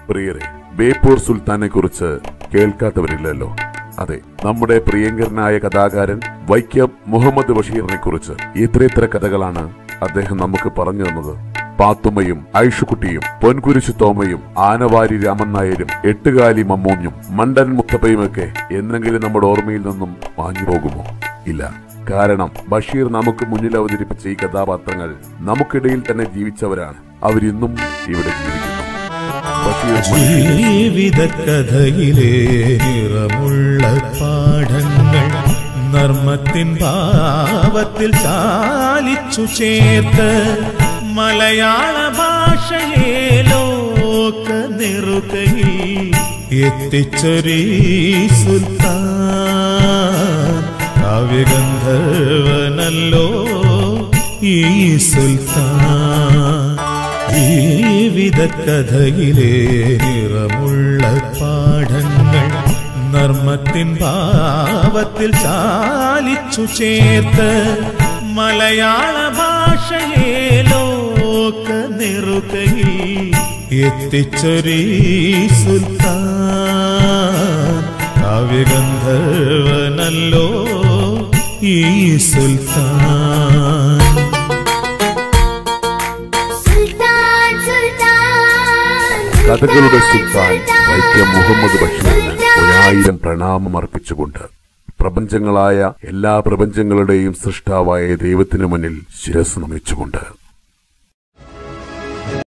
പ്രിയരെ ബേപ്പൂർ സുൽത്താനെ കുറിച്ച് കേൾക്കാത്തവരില്ലല്ലോ അതെ നമ്മുടെ പ്രിയങ്കരനായ കഥാകാരൻ വൈക്കം മുഹമ്മദ് ബഷീറിനെ കുറിച്ച് എത്രയെത്ര കഥകളാണ് അദ്ദേഹം നമുക്ക് പറഞ്ഞു തന്നത് പാത്തുമ്മയും ഐഷുക്കുട്ടിയും പൊൻകുരിശു തോമയും ആനവാരി രാമൻ നായരും എട്ടുകാലി മമ്മൂഞ്ഞും മണ്ടൻ മുത്തപ്പയുമൊക്കെ എന്നെങ്കിലും നമ്മുടെ ഓർമ്മയിൽ നിന്നും മാഞ്ഞു പോകുമോ ഇല്ല കാരണം ബഷീർ നമുക്ക് മുന്നിൽ അവതരിപ്പിച്ച ഈ കഥാപാത്രങ്ങൾ നമുക്കിടയിൽ തന്നെ ജീവിച്ചവരാണ് അവരിന്നും ഇവിടെ ജീവിക്കുന്നു ബഷീർ ജീവിത കഥയിലെ നിറമുള്ള പാഠങ്ങൾ നർമ്മത്തിൻ ഭാവത്തിൽ ചാലിച്ചു ചേർത്ത് മലയാള ഭാഷയെ ലോക നെറുകയിൽ എത്തിച്ചൊരീ സുൽത്താൻ കാവ്യഗന്ധർവനല്ലോ ഈ സുൽത്താൻ ജീവിത കഥയിലെ നിറമുള്ള പാഠങ്ങൾ നർമ്മത്തിൻ ഭാവത്തിൽ ചാലിച്ചു ചേർത്ത് മലയാള ഭാഷയെ ലോക നെറുകയിൽ എത്തിച്ചൊരീ സുൽത്താൻ കാവ്യഗന്ധർവനല്ലോ ഈ സുൽത്താൻ സുൽത്താൻ സുൽത്താൻ കഥകളുടെ സുൽത്താൻ വൈക്കം മുഹമ്മദ് ബഷീറിന് ഒരായിരം പ്രണാമം അർപ്പിച്ചുകൊണ്ട് പ്രപഞ്ചങ്ങളായ എല്ലാ പ്രപഞ്ചങ്ങളുടെയും സൃഷ്ടാവായ ദൈവത്തിനു മുന്നിൽ ശിരസ് നമിച്ചുകൊണ്ട്